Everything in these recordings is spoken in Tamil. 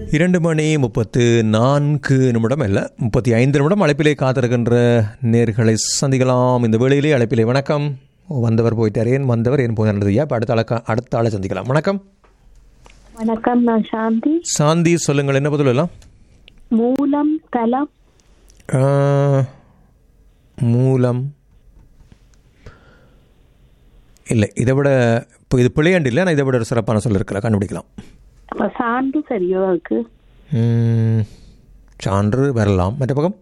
இரண்டு மணி முப்பத்து நான்கு நிமிடம் அல்ல முப்பத்தி ஐந்து நிமிடம் அழைப்பிலே காத்திருக்கின்ற நேர்களை சந்திக்கலாம் இந்த வேளையிலே அழைப்பிலே வணக்கம் வந்தவர் போயிட்டார் ஏன் வந்தவர் ஏன் போனார் ஐயா இப்போ அடுத்த ஆளை அடுத்த ஆளை சந்திக்கலாம் வணக்கம் வணக்கம் நான் சாந்தி சாந்தி சொல்லுங்கள் என்ன பதில் எல்லாம் மூலம் தலம் ஆ, மூலம் இல்லை இதை விட இப்போ இது பிள்ளையாண்டு இல்லை ஆனால் இதை விட ஒரு சிறப்பான சொல் இருக்கலாம் கண்டுபிடிக்கலாம் அப்ப சான்று சரியோ இருக்கு ம், சான்று வரலாம் மற்ற பக்கம்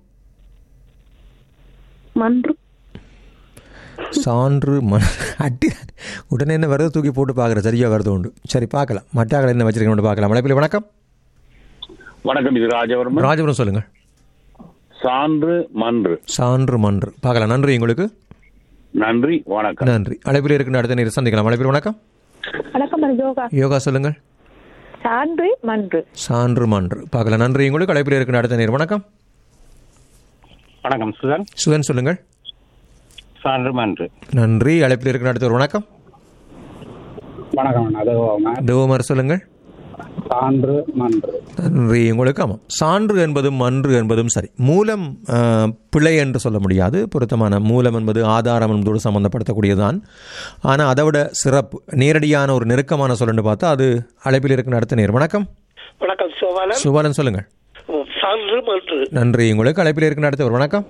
மன்று சான்று ம அட்டி உடனே என்ன வருது தூக்கி போட்டு பார்க்குற சரியா வருது உண்டு சரி பார்க்கலாம் மற்றாக்கள் என்ன வச்சிருக்கணும் பார்க்கலாம் மலைப்பில் வணக்கம் வணக்கம் இது ராஜவர்மன் ராஜபுரம் சொல்லுங்கள் சான்று மன்று சான்று மன்று பார்க்கலாம் நன்றி உங்களுக்கு நன்றி வணக்கம் நன்றி அழைப்பில் இருக்கின்ற அடுத்த நேரம் சந்திக்கலாம் அழைப்பில் வணக்கம் வணக்கம் அது யோகா யோகா சொல்லுங்கள் சான்று மன்று சான்று மன்று பார்க்கலாம் நன்றி உங்களுக்கு அழைப்பில் இருக்கின்ற அடுத்த நேரம் வணக்கம் வணக்கம் சுதன் சுதன் சொல்லுங்கள் சான்று மன்று நன்றி அழைப்பில் இருக்கின்ற அடுத்த ஒரு வணக்கம் வணக்கம் அது டோமர் சொல்லுங்கள் சான்று மன்று நன்றி உங்களுக்கு ஆமாம் சான்று என்பதும் மன்று என்பதும் சரி மூலம் ஆ, பிழை என்று சொல்ல முடியாது பொருத்தமான மூலம் என்பது ஆதாரம் என்பதோடு சம்பந்தப்படுத்தக்கூடியதுதான் ஆனால் அதை விட சிறப்பு நேரடியான ஒரு நெருக்கமான சொல்லன்னு பார்த்தா அது அழைப்பில் இருக்கிற அடுத்த நேர் வணக்கம் வணக்கம் சோபாலன் சுபாலன் சொல்லுங்கள் சான்று மன்று நன்றி உங்களுக்கு அழைப்பில் இருக்கிற அடுத்த ஒரு வணக்கம்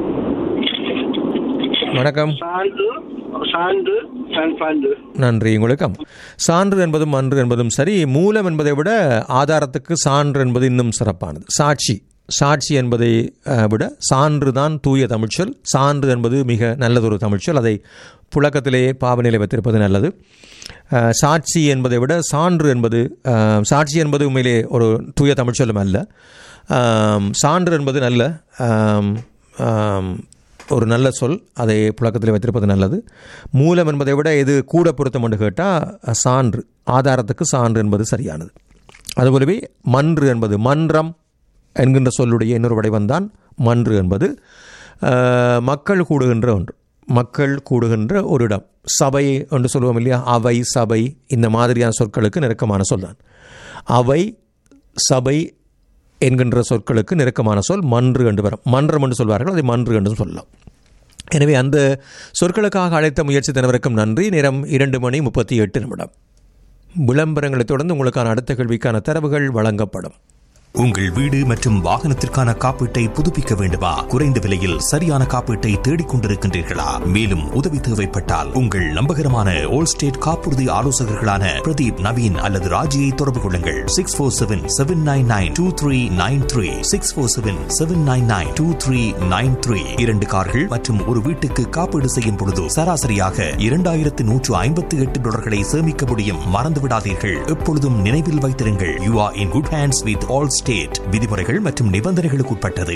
வணக்கம் சான்று சான்று சான்று நன்றி உங்களுக்கு ஆமாம். சான்று என்பதும் மன்று என்பதும் சரி மூலம் என்பதை விட ஆதாரத்துக்கு சான்று என்பது இன்னும் சிறப்பானது சாட்சி சாட்சி என்பதை அஹ், விட சான்று தான் தூய தமிழ்ச்சொல் சான்று என்பது மிக நல்லதொரு தமிழ்ச்சொல் அதை புழக்கத்திலே பாவநிலை வைத்திருப்பது நல்லது அஹ், சாட்சி என்பதை விட சான்று என்பது அஹ், சாட்சி என்பது உண்மையிலே ஒரு தூய தமிழ்ச்சொல்லும் அல்ல ஆம், சான்று என்பது நல்ல ஆம், ஆம், ஒரு நல்ல சொல் அதை புழக்கத்தில் வைத்திருப்பது நல்லது மூலம் என்பதை விட எது கூட பொருத்தம் என்று கேட்டால் சான்று ஆதாரத்துக்கு சான்று என்பது சரியானது அதுபோலவே மன்று என்பது மன்றம் என்கின்ற சொல்லுடைய இன்னொரு வடிவம்தான் மன்று என்பது அஹ், மக்கள் கூடுகின்ற ஒன்று மக்கள் கூடுகின்ற ஒரு இடம் சபை என்று சொல்லுவோம் இல்லையா அவை சபை இந்த மாதிரியான சொற்களுக்கு நெருக்கமான சொல் தான் அவை சபை என்கின்ற சொற்களுக்கு நெருக்கமான சொல் மன்று என்று வரும் மன்றம் என்று சொல்வார்கள் அதை மன்று என்று சொல்லலாம் எனவே அந்த சொற்களுக்காக அழைத்த முயற்சி தினவருக்கும் நன்றி நேரம் இரண்டு மணி முப்பத்தி எட்டு நிமிடம் விளம்பரங்களைத் தொடர்ந்து உங்களுக்கான அடுத்த கேள்விக்கான தரவுகள் வழங்கப்படும் உங்கள் வீடு மற்றும் வாகனத்திற்கான காப்பீட்டை புதுப்பிக்க வேண்டுமா குறைந்த விலையில் சரியான காப்பீட்டை தேடிக் கொண்டிருக்கின்றீர்களா மேலும் உதவி தேவைப்பட்டால் உங்கள் நம்பகரமான ஓல் ஸ்டேட் காப்புறுதி ஆலோசகர்களான பிரதீப் நவீன் அல்லது ராஜியை தொடர்பு கொள்ளுங்கள் six four seven seven nine nine two three nine three six four seven seven nine nine two three nine three இரண்டு கார்கள் மற்றும் ஒரு வீட்டுக்கு காப்பீடு செய்யும் பொழுது சராசரியாக இரண்டாயிரத்து நூற்று ஐம்பத்தி எட்டு டாலர்களை சேமிக்க முடியும் மறந்து விடாதீர்கள் எப்பொழுதும் நினைவில் வைத்திருங்கள் you are in good hands with Allstate விதிமுறைகள் மற்றும் நிபந்தனைகளுக்கு உட்பட்டது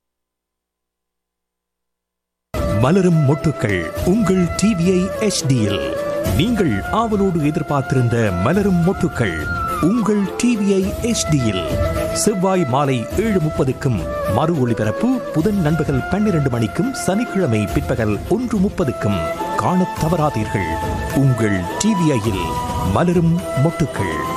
மலரும் மொட்டுக்கள் உங்கள் டிவிஐ எச்டியில் நீங்கள் ஆவலோடு எதிர்பார்த்திருந்த மலரும் மொட்டுக்கள் உங்கள் டிவிஐ எச்டியில் செவ்வாய் மாலை ஏழு முப்பதுக்கும் மறு ஒளிபரப்பு புதன் நண்பகல் பன்னிரண்டு மணிக்கும் சனிக்கிழமை பிற்பகல் ஒன்று முப்பதுக்கும் காணத் தவறாதீர்கள் உங்கள் டிவிஐயில் மலரும் மொட்டுக்கள்